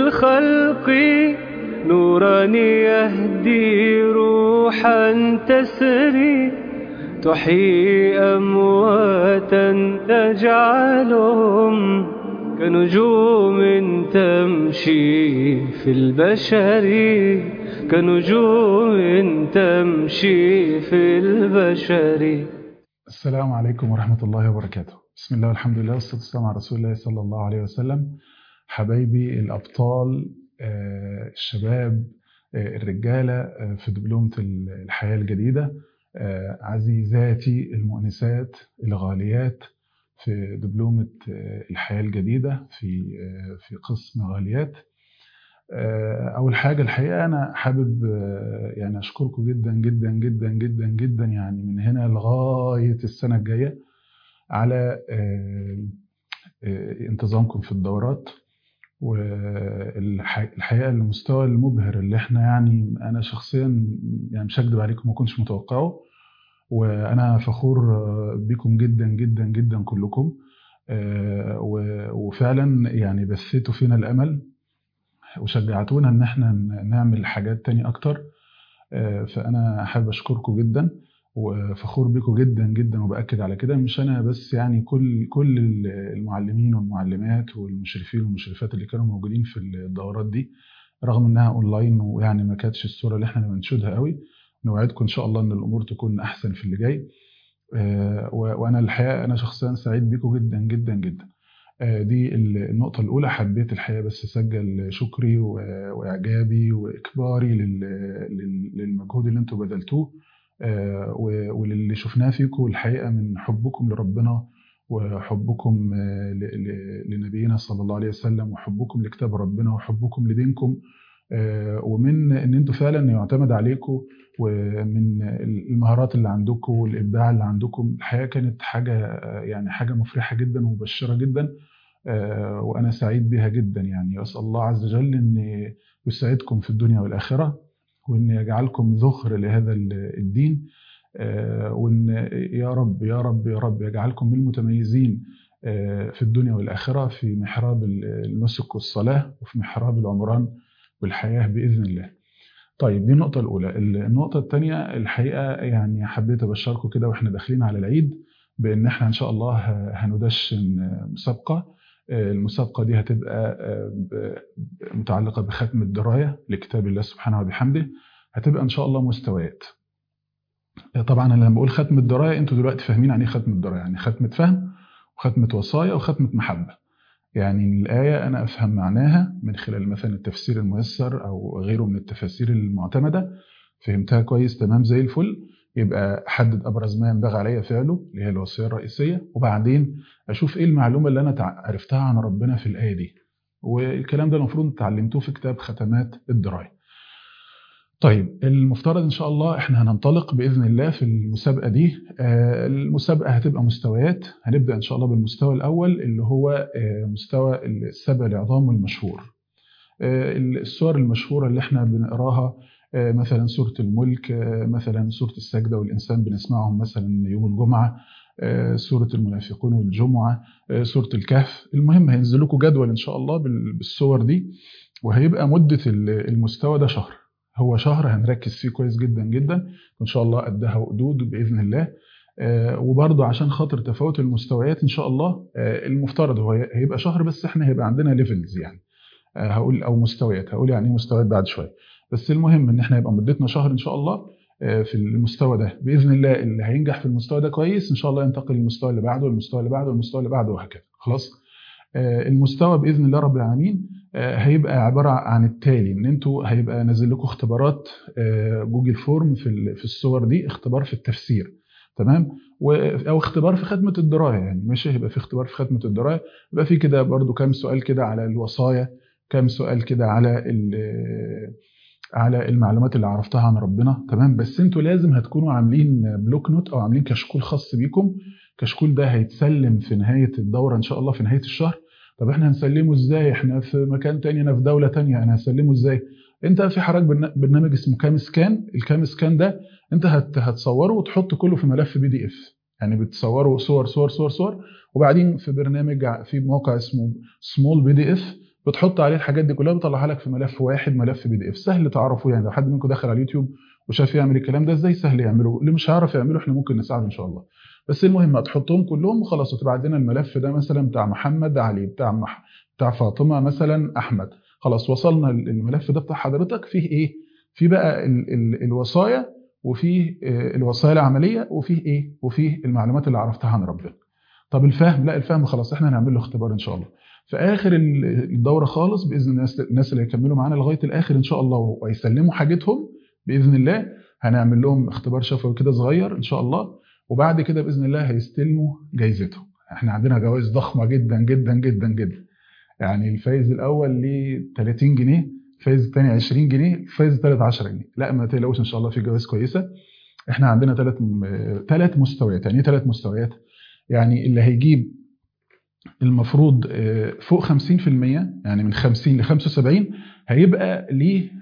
الخلق نورا يهدي روحا تسري تحيي أمواتا تجعلهم كنجوم تمشي في البشر كنجوم تمشي في البشر السلام عليكم ورحمة الله وبركاته بسم الله والحمد لله والصلاة والسلام على رسول الله صلى الله عليه وسلم حبايبي الأبطال آه، الشباب آه، الرجالة آه، في دبلومة الحياة الجديدة آه، عزيزاتي المؤنسات الغاليات في دبلومة آه، الحياة الجديدة في آه، في قسم غاليات آه، أول حاجة الحقيقة أنا حابب آه، يعني أشكركم جدا جدا جدا جدا جدا يعني من هنا لغاية السنة الجاية على آه، آه، انتظامكم في الدورات والحقيقة المستوى المبهر اللي احنا يعني أنا شخصيا يعني مش هكدب عليكم ما كنتش متوقعه وأنا فخور آه، بكم جدا جدا جدا كلكم آه، و- وفعلا يعني بثيتوا فينا الأمل وشجعتونا ان احنا ن- نعمل حاجات تاني اكتر آه، فانا حابب اشكركم جدا وفخور بكم جدا جدا وباكد على كده مش انا بس يعني كل كل المعلمين والمعلمات والمشرفين والمشرفات اللي كانوا موجودين في الدورات دي رغم انها اونلاين ويعني ما كانتش الصوره اللي احنا بنشودها قوي نوعدكم ان شاء الله ان الامور تكون احسن في اللي جاي آه، و- وانا الحقيقه انا شخصيا سعيد بكم جدا جدا جدا آه، دي ال- النقطة الأولى حبيت الحقيقة بس أسجل شكري و- وإعجابي وإكباري لل- لل- للمجهود اللي أنتوا بذلتوه آه، و- وللي شفناه فيكم الحقيقة من حبكم لربنا وحبكم آه، ل- ل- لنبينا صلى الله عليه وسلم وحبكم لكتاب ربنا وحبكم لدينكم آه، ومن ان انتوا فعلا يعتمد عليكم ومن المهارات اللي عندكم والابداع اللي عندكم الحقيقه كانت حاجه آه، يعني حاجه مفرحه جدا ومبشره جدا آه، وانا سعيد بها جدا يعني اسال الله عز وجل ان يسعدكم في الدنيا والاخره وان يجعلكم ذخر لهذا ال- الدين آه، وان يا رب يا رب يا رب يجعلكم من المتميزين آه، في الدنيا والاخره في محراب ال- النسك والصلاه وفي محراب العمران والحياه باذن الله. طيب دي النقطة الأولى، النقطة الثانية الحقيقة يعني حبيت أبشركم كده وإحنا داخلين على العيد بإن إحنا إن شاء الله ه- هندشن مسابقة، آه، المسابقة دي هتبقى آه، ب- متعلقة بختم الدراية لكتاب الله سبحانه وبحمده، هتبقى إن شاء الله مستويات. آه، طبعا أنا لما بقول ختم الدراية أنتوا دلوقتي فاهمين يعني إيه ختم الدراية، يعني ختمة فهم وختمة وصايا وختمة محبة. يعني الآية أنا أفهم معناها من خلال مثلا التفسير الميسر أو غيره من التفاسير المعتمدة فهمتها كويس تمام زي الفل يبقى أحدد أبرز ما ينبغي علي فعله اللي هي الوصية الرئيسية وبعدين أشوف إيه المعلومة اللي أنا تع- عرفتها عن ربنا في الآية دي والكلام ده المفروض اتعلمتوه في كتاب ختمات الدراية طيب المفترض ان شاء الله احنا هننطلق باذن الله في المسابقه دي آه، المسابقه هتبقى مستويات هنبدا ان شاء الله بالمستوى الاول اللي هو آه، مستوى السبع العظام والمشهور آه، السور المشهوره اللي احنا بنقراها آه، مثلا سوره الملك آه، مثلا سوره السجده والانسان بنسمعهم مثلا يوم الجمعه آه، سوره المنافقون والجمعه آه، سوره الكهف المهم هينزل لكم جدول ان شاء الله بال- بالصور دي وهيبقى مده ال- المستوى ده شهر هو شهر هنركز فيه كويس جدا جدا وان شاء الله قدها وقدود باذن الله آه، وبرضه عشان خاطر تفاوت المستويات ان شاء الله آه، المفترض هو هيبقى شهر بس احنا هيبقى عندنا ليفلز يعني آه، هقول او مستويات هقول يعني ايه مستويات بعد شويه بس المهم ان احنا يبقى مدتنا شهر ان شاء الله آه، في المستوى ده باذن الله اللي هينجح في المستوى ده كويس ان شاء الله ينتقل للمستوى اللي بعده والمستوى اللي بعده والمستوى اللي بعده وهكذا خلاص آه، المستوى باذن الله رب العالمين آه، هيبقى عباره عن التالي ان انتوا هيبقى نازل لكم اختبارات آه، جوجل فورم في ال- في الصور دي اختبار في التفسير تمام و- او اختبار في خدمه الدرايه يعني ماشي هيبقى في اختبار في خدمه الدرايه يبقى في كده برضو كام سؤال كده على الوصايا كام سؤال كده على ال- على المعلومات اللي عرفتها عن ربنا تمام بس انتوا لازم هتكونوا عاملين بلوك نوت او عاملين كشكول خاص بيكم كشكول ده هيتسلم في نهايه الدوره ان شاء الله في نهايه الشهر طب احنا هنسلمه ازاي احنا في مكان تاني انا في دوله تانية انا هسلمه ازاي انت في حضرتك برنا- برنامج اسمه كام سكان الكام سكان ده انت هت- هتصوره وتحط كله في ملف بي دي اف يعني بتصوروا صور صور صور صور وبعدين في برنامج ع- في موقع اسمه سمول بي دي اف بتحط عليه الحاجات دي كلها بيطلعها لك في ملف واحد ملف بي دي اف سهل تعرفه يعني لو حد منكم دخل على اليوتيوب وشاف يعمل الكلام ده ازاي سهل يعمله اللي مش هيعرف يعمله احنا ممكن نساعده ان شاء الله بس المهم هتحطهم كلهم وخلاص وتبعت لنا الملف ده مثلا بتاع محمد علي بتاع مح... بتاع فاطمه مثلا احمد خلاص وصلنا الملف ده بتاع حضرتك فيه ايه فيه بقى ال... ال... الوصايا وفيه الوصايا العمليه وفيه ايه وفيه المعلومات اللي عرفتها عن ربنا طب الفهم لا الفهم خلاص احنا هنعمل له اختبار ان شاء الله في اخر الدوره خالص باذن الناس الناس اللي هيكملوا معانا لغايه الاخر ان شاء الله ويسلموا حاجتهم باذن الله هنعمل لهم اختبار شفوي كده صغير ان شاء الله وبعد كده باذن الله هيستلموا جايزتهم احنا عندنا جوائز ضخمه جدا جدا جدا جدا يعني الفايز الاول ليه 30 جنيه الفايز الثاني 20 جنيه الفايز الثالث 10 جنيه لا ما تقلقوش ان شاء الله في جوائز كويسه احنا عندنا ثلاث ثلاث مستويات يعني ايه ثلاث مستويات يعني اللي هيجيب المفروض فوق 50% يعني من 50 ل 75 هيبقى ليه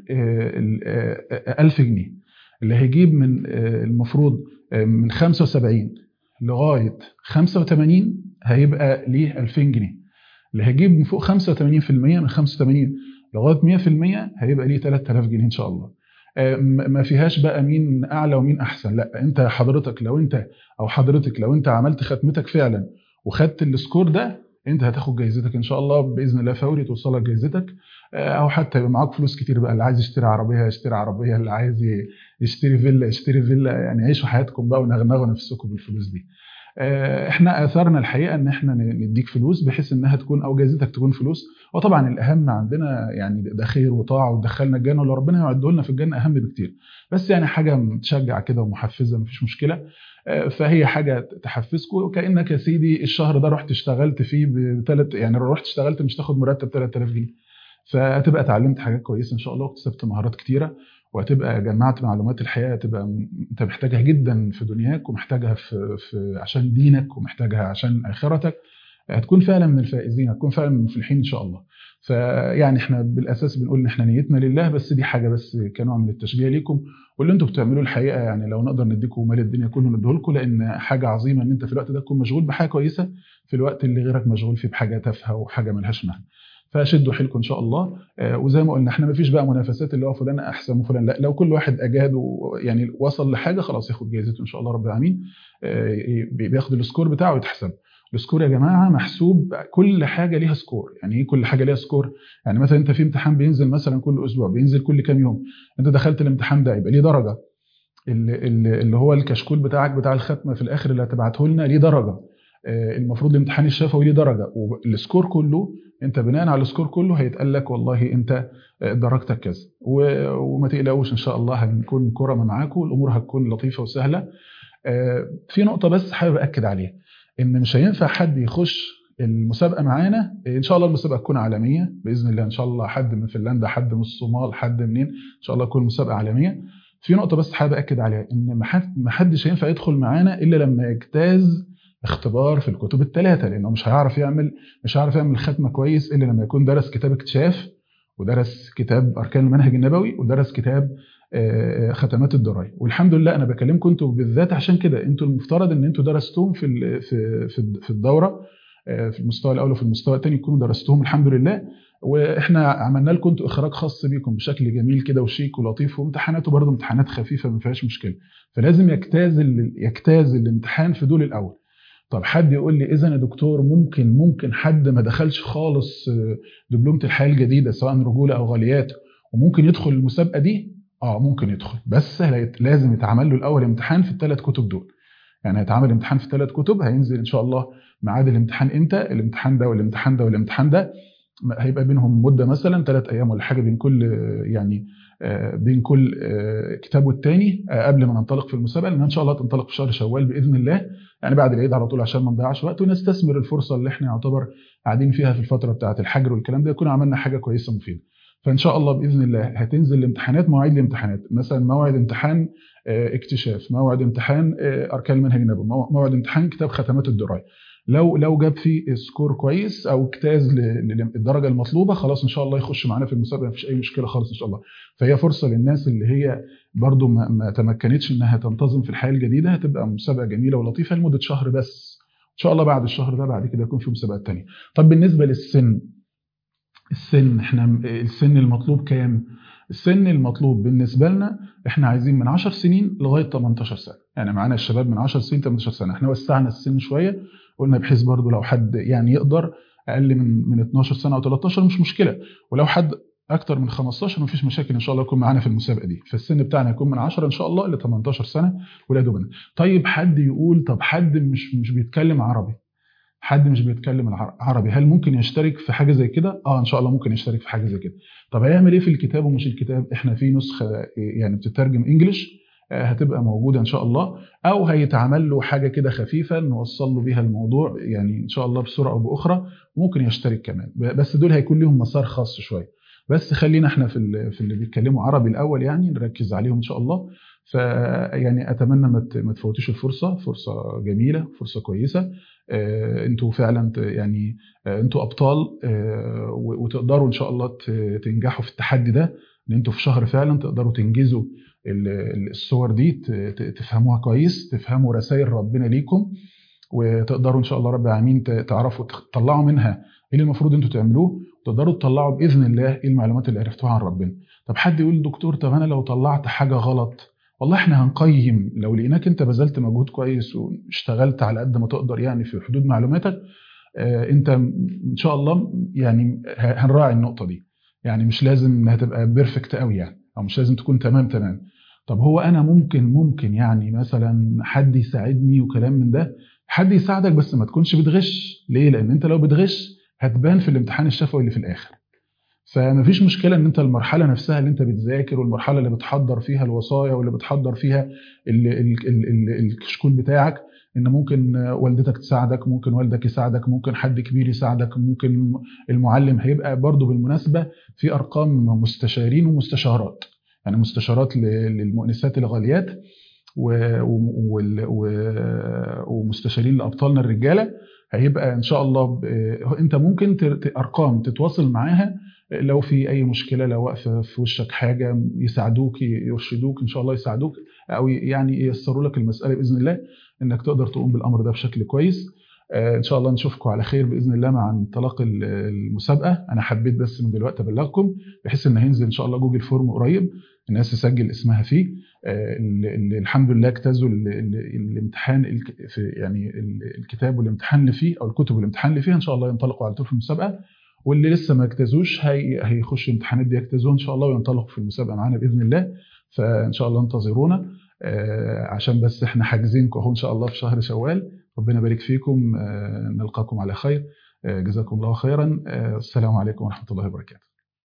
1000 جنيه اللي هيجيب من المفروض من 75 لغايه 85 هيبقى ليه 2000 جنيه اللي هيجيب من فوق 85% من 85 لغايه 100% هيبقى ليه 3000 جنيه ان شاء الله ما فيهاش بقى مين اعلى ومين احسن لا انت حضرتك لو انت او حضرتك لو انت عملت ختمتك فعلا وخدت السكور ده انت هتاخد جايزتك ان شاء الله باذن الله فوري توصلك جايزتك او حتى يبقى معاك فلوس كتير بقى اللي عايز يشتري عربيه يشتري عربيه اللي عايز يشتري فيلا يشتري فيلا يعني عيشوا حياتكم بقى ونغنغوا نفسكم بالفلوس دي احنا اثرنا الحقيقه ان احنا نديك فلوس بحيث انها تكون او جائزتك تكون فلوس وطبعا الاهم عندنا يعني ده خير وطاعه وتدخلنا الجنه ولو ربنا يعده لنا في الجنه اهم بكتير بس يعني حاجه تشجع كده ومحفزه مفيش مشكله فهي حاجه تحفزكم وكانك يا سيدي الشهر ده رحت اشتغلت فيه بثلاث يعني رحت اشتغلت مش تاخد مرتب 3000 جنيه فهتبقى اتعلمت حاجات كويسه ان شاء الله واكتسبت مهارات كتيره وهتبقى جمعت معلومات الحياه هتبقى انت محتاجها جدا في دنياك ومحتاجها في, في عشان دينك ومحتاجها عشان اخرتك هتكون فعلا من الفائزين هتكون فعلا من المفلحين ان شاء الله فيعني احنا بالاساس بنقول ان احنا نيتنا لله بس دي حاجه بس كنوع من التشجيع ليكم واللي انتم بتعملوه الحقيقه يعني لو نقدر نديكم مال الدنيا كله نديه لكم لان حاجه عظيمه ان انت في الوقت ده تكون مشغول بحاجه كويسه في الوقت اللي غيرك مشغول فيه بحاجه تافهه وحاجه ملهاش معنى فشدوا حيلكم ان شاء الله وزي ما قلنا احنا ما فيش بقى منافسات اللي هو فلان احسن وفلان لا لو كل واحد اجاد ويعني وصل لحاجه خلاص ياخد جائزته ان شاء الله رب العالمين بياخد السكور بتاعه ويتحسب السكور يا جماعه محسوب كل حاجه ليها سكور يعني ايه كل حاجه ليها سكور يعني مثلا انت في امتحان بينزل مثلا كل اسبوع بينزل كل كام يوم انت دخلت الامتحان ده يبقى ليه درجه اللي, اللي هو الكشكول بتاعك بتاع الختمه في الاخر اللي هتبعته لنا ليه درجه المفروض الامتحان الشفوي ليه درجه والسكور كله انت بناء على السكور كله هيتقال لك والله انت درجتك كذا وما تقلقوش ان شاء الله هنكون كرمه معاكم الامور هتكون لطيفه وسهله في نقطه بس حابب اكد عليها ان مش هينفع حد يخش المسابقه معانا ان شاء الله المسابقه تكون عالميه باذن الله ان شاء الله حد من فنلندا حد من الصومال حد منين ان شاء الله تكون مسابقه عالميه في نقطه بس حابب اكد عليها ان ما حدش هينفع يدخل معانا الا لما يجتاز اختبار في الكتب الثلاثه لانه مش هيعرف يعمل مش هيعرف يعمل ختمه كويس الا لما يكون درس كتاب اكتشاف ودرس كتاب اركان المنهج النبوي ودرس كتاب ختمات الدرايه والحمد لله انا بكلمكم انتوا بالذات عشان كده انتوا المفترض ان انتوا درستوهم في في في الدوره في المستوى الاول وفي المستوى الثاني تكونوا درستوهم الحمد لله واحنا عملنا لكم انتوا اخراج خاص بيكم بشكل جميل كده وشيك ولطيف وامتحاناته برضه امتحانات خفيفه ما فيهاش مشكله فلازم يجتاز يجتاز الامتحان في دول الاول طب حد يقول لي اذا يا دكتور ممكن ممكن حد ما دخلش خالص دبلومه الحياه الجديده سواء رجوله او غاليات وممكن يدخل المسابقه دي اه ممكن يدخل بس لازم يتعمل له الاول امتحان في الثلاث كتب دول يعني هيتعمل امتحان في ثلاث كتب هينزل ان شاء الله ميعاد الامتحان امتى الامتحان ده والامتحان ده والامتحان ده هيبقى بينهم مده مثلا ثلاث ايام ولا حاجه بين كل يعني بين كل كتاب والتاني قبل ما ننطلق في المسابقه لان ان شاء الله تنطلق في شهر شوال باذن الله يعني بعد العيد على طول عشان ما نضيعش وقت ونستثمر الفرصه اللي احنا يعتبر قاعدين فيها في الفتره بتاعه الحجر والكلام ده يكون عملنا حاجه كويسه مفيده فان شاء الله باذن الله هتنزل الامتحانات مواعيد الامتحانات مثلا موعد امتحان اكتشاف موعد امتحان اركان المنهج النبوي موعد امتحان كتاب ختمات الدرايه لو لو جاب فيه سكور كويس او اجتاز للدرجه المطلوبه خلاص ان شاء الله يخش معانا في المسابقه مفيش اي مشكله خالص ان شاء الله فهي فرصه للناس اللي هي برضو ما, ما تمكنتش انها تنتظم في الحياه الجديده هتبقى مسابقه جميله ولطيفه لمده شهر بس ان شاء الله بعد الشهر ده بعد كده يكون في مسابقات ثانيه طب بالنسبه للسن السن احنا السن المطلوب كام السن المطلوب بالنسبه لنا احنا عايزين من 10 سنين لغايه 18 سنه يعني معانا الشباب من 10 سنين 18 سنه احنا وسعنا السن شويه قلنا بحيث برضو لو حد يعني يقدر اقل من من 12 سنه او 13 مش مشكله ولو حد اكتر من 15 مفيش مشاكل ان شاء الله يكون معانا في المسابقه دي فالسن بتاعنا يكون من 10 ان شاء الله ل 18 سنه ولاد وبنات طيب حد يقول طب حد مش مش بيتكلم عربي حد مش بيتكلم عربي هل ممكن يشترك في حاجه زي كده اه ان شاء الله ممكن يشترك في حاجه زي كده طب هيعمل ايه في الكتاب ومش الكتاب احنا في نسخه يعني بتترجم انجلش هتبقى موجوده ان شاء الله او هيتعمل له حاجه كده خفيفه نوصل له بيها الموضوع يعني ان شاء الله بسرعه او باخرى وممكن يشترك كمان بس دول هيكون لهم مسار خاص شويه بس خلينا احنا في في اللي بيتكلموا عربي الاول يعني نركز عليهم ان شاء الله فيعني اتمنى ما تفوتوش الفرصه فرصه جميله فرصه كويسه انتوا فعلا يعني انتوا ابطال وتقدروا ان شاء الله تنجحوا في التحدي ده ان انتوا في شهر فعلا تقدروا تنجزوا الصور دي تفهموها كويس تفهموا رسائل ربنا ليكم وتقدروا ان شاء الله رب العالمين تعرفوا تطلعوا منها ايه اللي المفروض انتوا تعملوه وتقدروا تطلعوا باذن الله ايه المعلومات اللي عرفتوها عن ربنا طب حد يقول دكتور طب انا لو طلعت حاجه غلط والله احنا هنقيم لو لقيناك انت بذلت مجهود كويس واشتغلت على قد ما تقدر يعني في حدود معلوماتك اه انت ان شاء الله يعني هنراعي النقطه دي يعني مش لازم انها تبقى بيرفكت قوي يعني او مش لازم تكون تمام تمام طب هو انا ممكن ممكن يعني مثلا حد يساعدني وكلام من ده حد يساعدك بس ما تكونش بتغش ليه لان انت لو بتغش هتبان في الامتحان الشفوي اللي في الاخر فمفيش مشكله ان انت المرحله نفسها اللي انت بتذاكر والمرحله اللي بتحضر فيها الوصايا واللي بتحضر فيها ال ال ال الكشكول بتاعك ان ممكن والدتك تساعدك ممكن والدك يساعدك ممكن حد كبير يساعدك ممكن المعلم هيبقى برضو بالمناسبه في ارقام مستشارين ومستشارات يعني مستشارات للمؤنسات الغاليات ومستشارين لابطالنا الرجاله هيبقى ان شاء الله انت ممكن ارقام تتواصل معاها لو في اي مشكله لو واقفه في وشك حاجه يساعدوك يرشدوك ان شاء الله يساعدوك او يعني ييسروا لك المساله باذن الله انك تقدر تقوم بالامر ده بشكل كويس ان شاء الله نشوفكم على خير باذن الله مع انطلاق المسابقه انا حبيت بس من دلوقتي ابلغكم بحيث ان هينزل ان شاء الله جوجل فورم قريب الناس تسجل اسمها فيه اللي الحمد لله اجتازوا الامتحان في يعني الكتاب والامتحان اللي فيه او الكتب والامتحان اللي فيها ان شاء الله ينطلقوا على طول في المسابقه واللي لسه ما اجتازوش هي هيخشوا الامتحانات دي يجتازوها ان شاء الله وينطلقوا في المسابقه معانا باذن الله فان شاء الله انتظرونا عشان بس احنا حاجزينكم اهو ان شاء الله في شهر شوال ربنا يبارك فيكم نلقاكم على خير جزاكم الله خيرا السلام عليكم ورحمه الله وبركاته